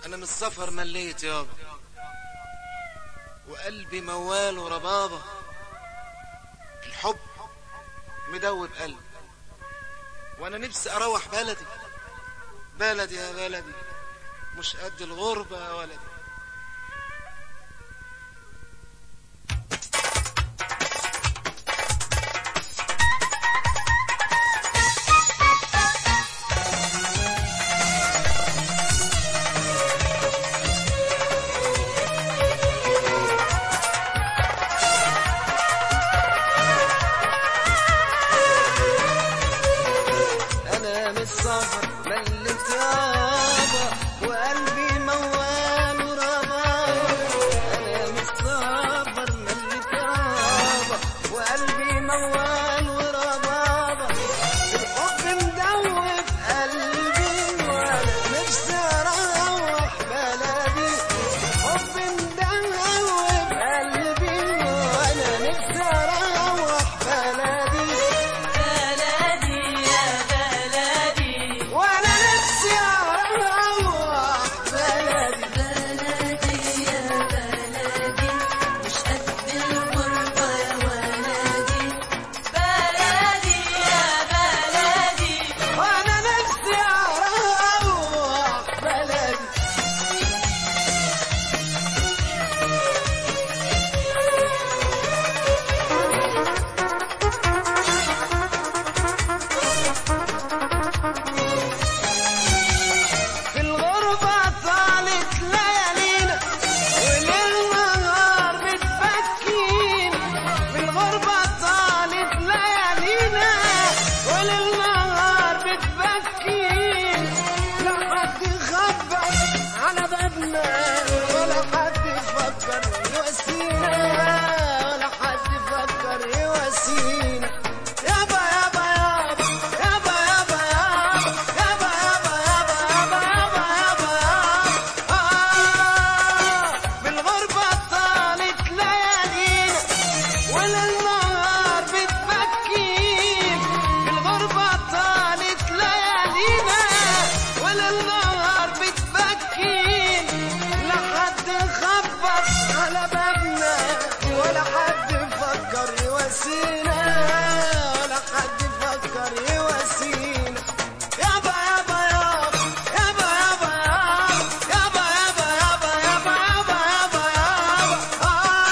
انا من السفر مليت يابا وقلبي موال وربابة الحب مدوب قلبي وانا نفسي اروح بلدي بلدي يا بلدي مش قد الغربة يا ولدي انا من السفر مليت يابا وقلبي موال وربابة انا من السفر مليت يابا وقلبي موال وربابة الحب مدوب قلبي وانا نفسي اروح بلدي الحب مدوب قلبي وانا نفسي اروح بلدي بلدي يا بلدي وانا نفسي اروح بلدي بلدي يا بلدي مش قد الغربة يا ولدي بلدي يا بلدي وانا نفسي اروح بلدي في الغربة طالت ليالينا وليل نهار متفكين في الغربة طالت ليالينا وليل نهار متفكين لا حد يخبر على بابنا ولا حد يفكر يواسينا ولا حد يفكر يواسينا يابا يابا يابا يابا يابا يابا يابا يابا يابا يابا يابا يابا آه بالغربة طالت ليالينا وللنهار بتبكين بالغربة طالت ليالينا وللنهار بتبكين لا حد خبط على بابنا ولا حد فكر يواسينا ولا حد فكر يواسينا يابا يابا يابا يابا يابا يابا يابا يابا يابا يابا يابا يابا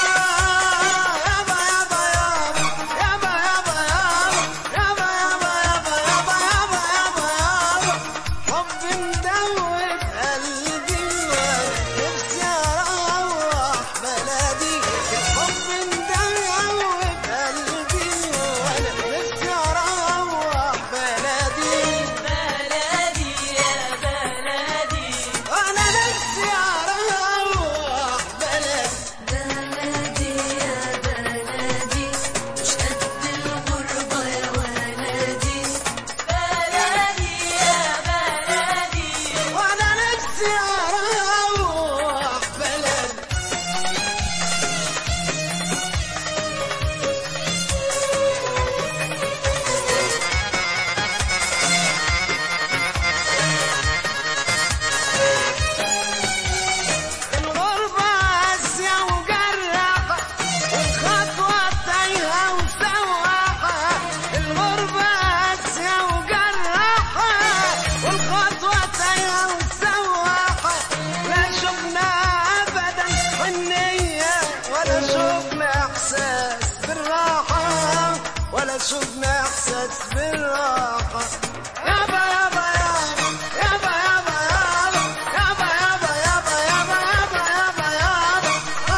آه يابا يابا يابا يابا يابا يابا يابا يابا يابا يابا يابا يابا حب مدوب قلبي وانا نفسي اروح بلدي الحب مدوب قلبي وانا نفسي اروح بلدي بلدي يا بلدي انا نفسي اروح بلدي بلدي يا بلدي مش قد الغربة يا ولدي بلدي يا بلدي وانا نفسي اروح بلدي الغربة قاسية وجراحة والخطوة تايهة وسواحة الغربة قاسية وجراحة والخطوة تايهة وسواحة لا شفنا أبدا حنية ولا شفنا إحساس بالراحة ولا شفنا إحساس بالراحة يابا يابا يابا يابا يابا يابا يابا يابا يابا يابا يابا يابا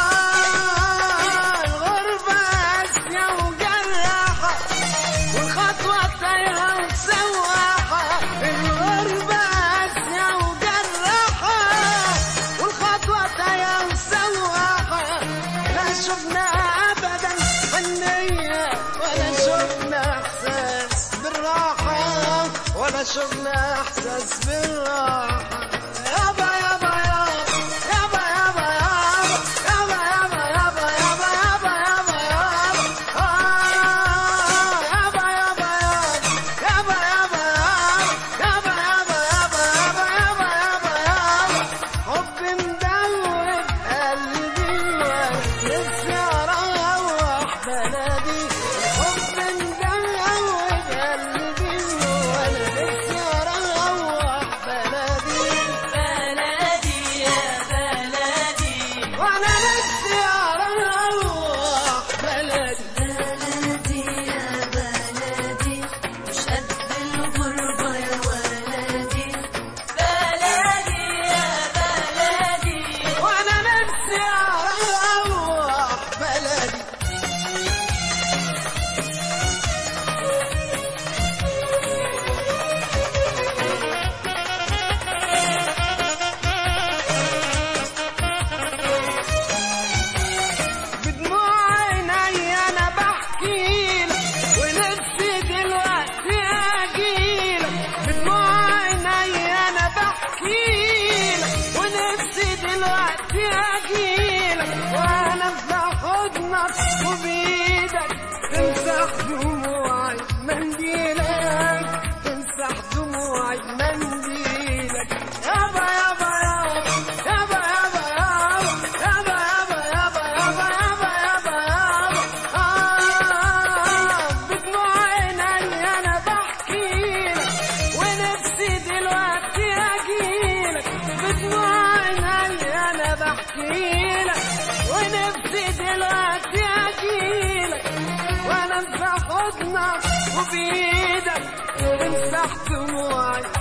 آه الغربة قاسية وجراحة والخطوة تايهة وسواحة الغربة قاسية وجراحة والخطوة تايهة وسواحة لا شفنا أبدا حنية ولا شفنا إحساس بالراحة ولا شفنا إحساس بالراحة يابا يابا يابا يابا يابا يابا يابا يابا يابا يابا يابا يابا آه يابا يابا يابا يابا يابا يابا يابا يابا يابا يابا يابا يابا يابا حب واجيلك ونفسي دلوقتي اجيلك وانا امسح حضنك وبايدك امسح دموعي